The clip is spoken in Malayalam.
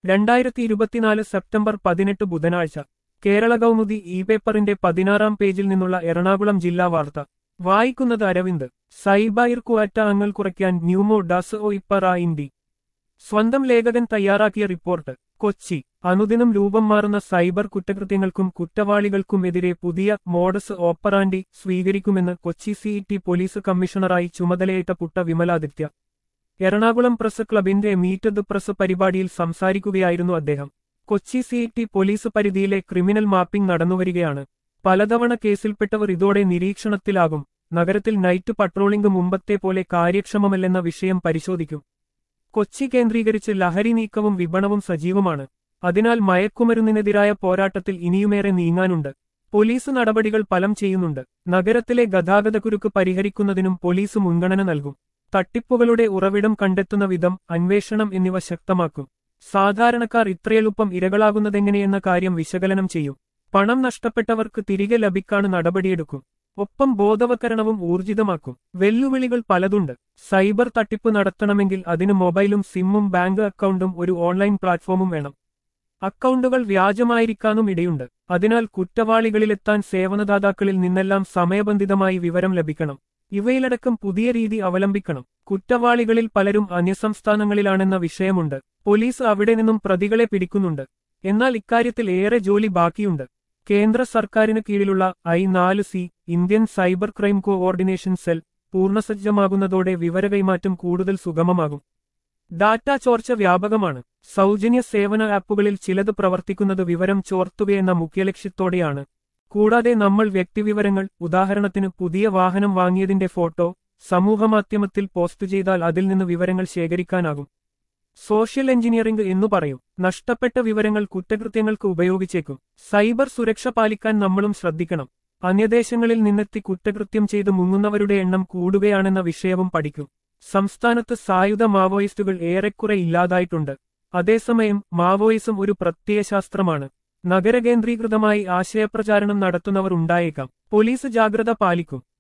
രണ്ടായിരത്തി ഇരുപത്തിനാല് സെപ്റ്റംബർ പതിനെട്ട് ബുധനാഴ്ച കേരള കൗമുദി ഇ പേപ്പറിന്റെ പതിനാറാം പേജിൽ നിന്നുള്ള എറണാകുളം ജില്ലാ വാർത്ത വായിക്കുന്നത് അരവിന്ദ് സൈബൈർ കുവാറ്റ അങ്ങൾ കുറയ്ക്കാൻ ന്യൂമോ ഡാസ് ഒ ഇപ്പറ ഇന്ത്യ സ്വന്തം ലേഖകൻ തയ്യാറാക്കിയ റിപ്പോർട്ട് കൊച്ചി അനുദിനം രൂപം മാറുന്ന സൈബർ കുറ്റകൃത്യങ്ങൾക്കും കുറ്റവാളികൾക്കുമെതിരെ പുതിയ മോഡസ് ഓപ്പറാൻഡി സ്വീകരിക്കുമെന്ന് കൊച്ചി സിഇടി പോലീസ് കമ്മീഷണറായി ചുമതലയേറ്റ പുട്ട വിമലാദിത്യ എറണാകുളം പ്രസ് ക്ലബിന്റെ മീറ്റ് ദ പ്രസ് പരിപാടിയിൽ സംസാരിക്കുകയായിരുന്നു അദ്ദേഹം കൊച്ചി സിഇടി പോലീസ് പരിധിയിലെ ക്രിമിനൽ മാപ്പിംഗ് നടന്നുവരികയാണ് പലതവണ കേസിൽപ്പെട്ടവർ ഇതോടെ നിരീക്ഷണത്തിലാകും നഗരത്തിൽ നൈറ്റ് പട്രോളിംഗ് മുമ്പത്തെ പോലെ കാര്യക്ഷമമല്ലെന്ന വിഷയം പരിശോധിക്കും കൊച്ചി കേന്ദ്രീകരിച്ച് ലഹരി നീക്കവും വിപണവും സജീവമാണ് അതിനാൽ മയക്കുമരുന്നിനെതിരായ പോരാട്ടത്തിൽ ഇനിയുമേറെ നീങ്ങാനുണ്ട് പോലീസ് നടപടികൾ ഫലം ചെയ്യുന്നുണ്ട് നഗരത്തിലെ ഗതാഗതക്കുരുക്ക് പരിഹരിക്കുന്നതിനും പോലീസ് മുൻഗണന നൽകും തട്ടിപ്പുകളുടെ ഉറവിടം കണ്ടെത്തുന്ന വിധം അന്വേഷണം എന്നിവ ശക്തമാക്കും സാധാരണക്കാർ ഇത്രയെളുപ്പം ഇരകളാകുന്നതെങ്ങനെയെന്ന കാര്യം വിശകലനം ചെയ്യും പണം നഷ്ടപ്പെട്ടവർക്ക് തിരികെ ലഭിക്കാണ് നടപടിയെടുക്കും ഒപ്പം ബോധവൽക്കരണവും ഊർജിതമാക്കും വെല്ലുവിളികൾ പലതുണ്ട് സൈബർ തട്ടിപ്പ് നടത്തണമെങ്കിൽ അതിന് മൊബൈലും സിമ്മും ബാങ്ക് അക്കൗണ്ടും ഒരു ഓൺലൈൻ പ്ലാറ്റ്ഫോമും വേണം അക്കൗണ്ടുകൾ വ്യാജമായിരിക്കാനും ഇടയുണ്ട് അതിനാൽ കുറ്റവാളികളിലെത്താൻ സേവനദാതാക്കളിൽ നിന്നെല്ലാം സമയബന്ധിതമായി വിവരം ലഭിക്കണം ഇവയിലടക്കം പുതിയ രീതി അവലംബിക്കണം കുറ്റവാളികളിൽ പലരും അന്യസംസ്ഥാനങ്ങളിലാണെന്ന വിഷയമുണ്ട് പോലീസ് അവിടെ നിന്നും പ്രതികളെ പിടിക്കുന്നുണ്ട് എന്നാൽ ഇക്കാര്യത്തിൽ ഏറെ ജോലി ബാക്കിയുണ്ട് കേന്ദ്ര സർക്കാരിന് കീഴിലുള്ള ഐ നാല് C Indian cyber crime coordination cell പൂർണ്ണസജ്ജമാകുന്നതോടെ വിവരകൈമാറ്റം കൂടുതൽ സുഗമമാകും ഡാറ്റ ചോർച്ച വ്യാപകമാണ് സൗജന്യ സേവന ആപ്പുകളിൽ ചിലത് പ്രവർത്തിക്കുന്നത് വിവരം ചോർത്തുകയെന്ന മുഖ്യലക്ഷ്യത്തോടെയാണ് കൂടാതെ നമ്മൾ വ്യക്തിവിവരങ്ങൾ ഉദാഹരണത്തിന് പുതിയ വാഹനം വാങ്ങിയതിന്റെ ഫോട്ടോ സമൂഹമാധ്യമത്തിൽ പോസ്റ്റ് ചെയ്താൽ അതിൽ നിന്ന് വിവരങ്ങൾ ശേഖരിക്കാനാകും സോഷ്യൽ എഞ്ചിനീയറിംഗ് എന്നു പറയും നഷ്ടപ്പെട്ട വിവരങ്ങൾ കുറ്റകൃത്യങ്ങൾക്ക് ഉപയോഗിച്ചേക്കും സൈബർ സുരക്ഷ പാലിക്കാൻ നമ്മളും ശ്രദ്ധിക്കണം അന്യദേശങ്ങളിൽ നിന്നെത്തി കുറ്റകൃത്യം ചെയ്ത് മുങ്ങുന്നവരുടെ എണ്ണം കൂടുകയാണെന്ന വിഷയവും പഠിക്കും സംസ്ഥാനത്ത് സായുധ മാവോയിസ്റ്റുകൾ ഏറെക്കുറെ ഇല്ലാതായിട്ടുണ്ട് അതേസമയം മാവോയിസം ഒരു പ്രത്യയശാസ്ത്രമാണ് നഗരകേന്ദ്രീകൃതമായി ആശയപ്രചാരണം നടത്തുന്നവർ ഉണ്ടായേക്കാം പോലീസ് ജാഗ്രത പാലിക്കും